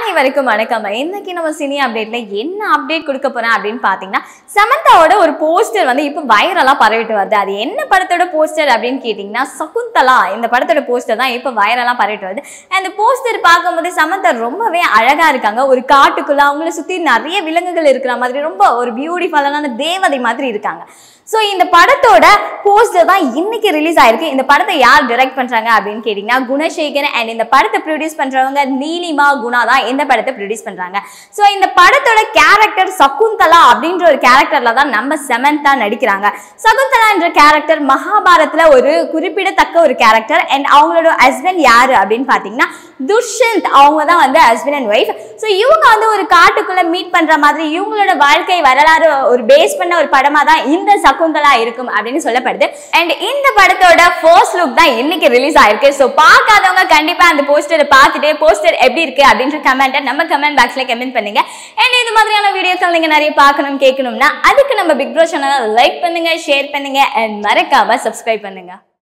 அனைவருக்கும் வணக்கம் இன்னைக்கு நம்ம சினி அப்டேட்ல என்ன அப்டேட் கொடுக்க போறேன் அப்படின்னு பாத்தீங்கன்னா சமந்தாவோட ஒரு போஸ்டர் வந்து இப்போ வைரலா பரவிட்டு வருது அது என்ன படத்தோட போஸ்டர் அப்படின்னு கேட்டீங்கன்னா சகுந்தலா இந்த படத்தோட போஸ்டர் தான் இப்போ வைரலா பரவிட்டு வருது அந்த போஸ்டர் பார்க்கும்போது சமந்தா ரொம்பவே அழகா இருக்காங்க ஒரு காட்டுக்குள்ள அவங்கள சுத்தி நிறைய விலங்குகள் இருக்கிற மாதிரி ரொம்ப ஒரு பியூட்டிஃபுல்லான தேவதை மாதிரி இருக்காங்க ஸோ இந்த படத்தோட போஸ்டர் தான் இன்னைக்கு ரிலீஸ் ஆயிருக்கு இந்த படத்தை யார் டைரக்ட் பண்றாங்க அப்படின்னு கேட்டிங்கன்னா குணசேகர் அண்ட் இந்த படத்தை ப்ரொடியூஸ் பண்றவங்க நீலிமா குணா தான் இந்த படத்தை ப்ரொடியூஸ் பண்றாங்க ஸோ இந்த படத்தோட கேரக்டர் சகுந்தலா அப்படின்ற ஒரு கேரக்டர்ல தான் நம்ம செமந்தா நடிக்கிறாங்க சகுந்தலா என்ற கேரக்டர் மகாபாரத்ல ஒரு குறிப்பிடத்தக்க ஒரு கேரக்டர் அண்ட் அவங்களோட ஹஸ்பண்ட் யாரு அப்படின்னு பார்த்தீங்கன்னா துஷ்யந்த் அவங்க தான் வந்து ஹஸ்பண்ட் அண்ட் ஒய்ஃப் ஸோ இவங்க வந்து ஒரு காட்டுக்குள்ள மீட் பண்ற மாதிரி இவங்களோட வாழ்க்கை வரலாறு ஒரு பேஸ் பண்ண ஒரு படமா தான் இந்த சகுந்தலா இருக்கும் அப்படின்னு சொல்லப்படுது அண்ட் இந்த படத்தோட ஃபர்ஸ்ட் லுக் தான் இன்னைக்கு ரிலீஸ் ஆயிருக்கு ஸோ பார்க்காதவங்க கண்டிப்பா அந்த போஸ்டரை பார்த்துட்டு போஸ்டர் எப்படி இருக்கு அப்படின்ற கமெண்ட்டை நம்ம கமெண்ட் பாக்ஸ்ல கமெண்ட் பண்ணுங்க அண்ட் இது மாதிரியான வீடியோக்கள் நீங்க நிறைய பார்க்கணும் கேட்கணும்னா அதுக்கு நம்ம பிக் ப்ரோ சேனலை லைக் பண்ணுங்க ஷேர் பண்ணுங்க அண்ட் மறக்காம சப்ஸ்கிரைப் பண்ணுங்க